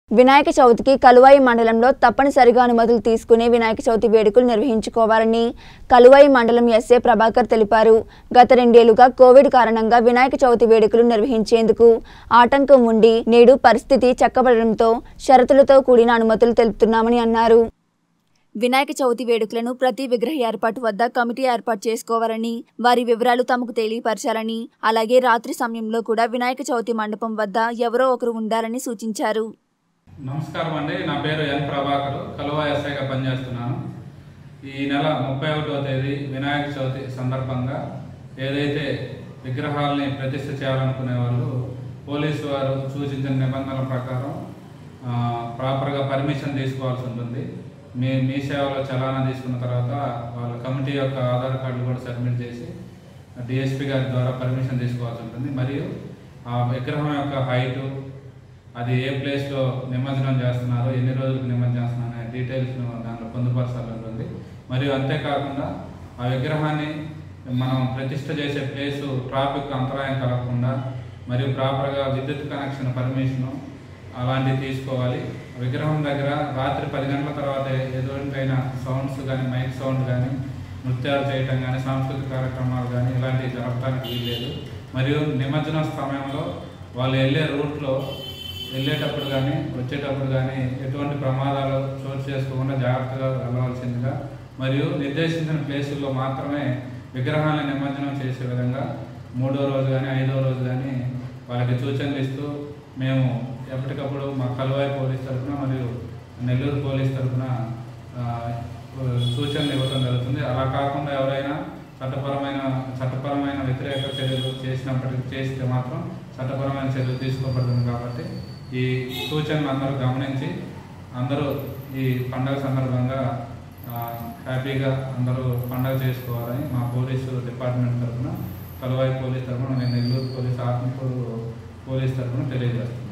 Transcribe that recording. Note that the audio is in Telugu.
వినాయక చవితికి కలువాయి మండలంలో తప్పనిసరిగా అనుమతులు తీసుకునే వినాయక చవితి వేడుకలు నిర్వహించుకోవాలని కలువాయి మండలం ఎస్ఏ ప్రభాకర్ తెలిపారు గత రెండేళ్లుగా కోవిడ్ కారణంగా వినాయక చవితి వేడుకలు నిర్వహించేందుకు ఆటంకం ఉండి నేడు పరిస్థితి చక్కబడడంతో షరతులతో కూడిన అనుమతులు తెలుపుతున్నామని అన్నారు వినాయక చవితి వేడుకలను ప్రతి విగ్రహ ఏర్పాటు వద్ద కమిటీ ఏర్పాటు చేసుకోవాలని వారి వివరాలు తమకు తెలియపరచాలని అలాగే రాత్రి సమయంలో కూడా వినాయక చవితి మండపం వద్ద ఎవరో ఒకరు ఉండాలని సూచించారు నమస్కారం అండి నా పేరు ఎన్ ప్రభాకర్ కలువా ఎస్ఐగా పనిచేస్తున్నాను ఈ నెల ముప్పై ఒకటవ తేదీ వినాయక చవితి సందర్భంగా ఏదైతే విగ్రహాలని ప్రతిష్ఠ చేయాలనుకునే వాళ్ళు పోలీసు వారు సూచించిన నిబంధనల ప్రకారం ఆ, ప్రాపర్గా పర్మిషన్ తీసుకోవాల్సి ఉంటుంది మీ మీ సేవలో చలానా తీసుకున్న తర్వాత వాళ్ళ కమిటీ యొక్క ఆధార్ కార్డులు కూడా సబ్మిట్ చేసి డిఎస్పి గారి ద్వారా పర్మిషన్ తీసుకోవాల్సి ఉంటుంది మరియు ఆ విగ్రహం యొక్క హైటు అది ఏ ప్లేస్లో నిమజ్జనం చేస్తున్నారు ఎన్ని రోజులకు నిమజ్జనం చేస్తున్నారు అనే డీటెయిల్స్ను దాంట్లో పొందుపరచాలి ఉంటుంది మరియు అంతేకాకుండా ఆ విగ్రహాన్ని మనం ప్రతిష్ఠ చేసే ప్లేసు ట్రాఫిక్ అంతరాయం కలగకుండా మరియు ప్రాపర్గా విద్యుత్ కనెక్షన్ పర్మిషను అలాంటివి తీసుకోవాలి విగ్రహం దగ్గర రాత్రి పది గంటల తర్వాత ఎటువంటివైనా సౌండ్స్ కానీ మైక్ సౌండ్ కానీ నృత్యాలు చేయటం కానీ సాంస్కృతిక కార్యక్రమాలు కానీ ఇలాంటివి జరపడానికి వీల్లేదు మరియు నిమజ్జన సమయంలో వాళ్ళు వెళ్ళే రూట్లో వెళ్ళేటప్పుడు కానీ వచ్చేటప్పుడు కానీ ఎటువంటి ప్రమాదాలు చోటు చేసుకోకుండా జాగ్రత్తగా వెళ్ళవలసిందిగా మరియు నిర్దేశించిన ప్లేసుల్లో మాత్రమే విగ్రహాన్ని నిమజ్జనం చేసే విధంగా మూడో రోజు కానీ ఐదో రోజు కానీ వాళ్ళకి సూచనలు ఇస్తూ మేము ఎప్పటికప్పుడు మా కలువాయి పోలీస్ తరఫున మరియు నెల్లూరు పోలీస్ తరఫున ఆ, సూచనలు ఇవ్వడం జరుగుతుంది అలా కాకుండా ఎవరైనా చట్టపరమైన చట్టపరమైన వ్యతిరేక చర్యలు చేసినప్పటికీ చేస్తే మాత్రం చట్టపరమైన చర్యలు తీసుకోబడుతుంది కాబట్టి ఈ సూచనలు అందరూ గమనించి అందరూ ఈ పండగ సందర్భంగా ఆ, హ్యాపీగా అందరూ పండగ చేసుకోవాలని మా పోలీసు డిపార్ట్మెంట్ తరఫున కలువాయి పోలీస్ తరఫున నేను నెల్లూరు పోలీస్ ఆత్మకూరు పోలీస్ తరఫున తెలియజేస్తున్నాను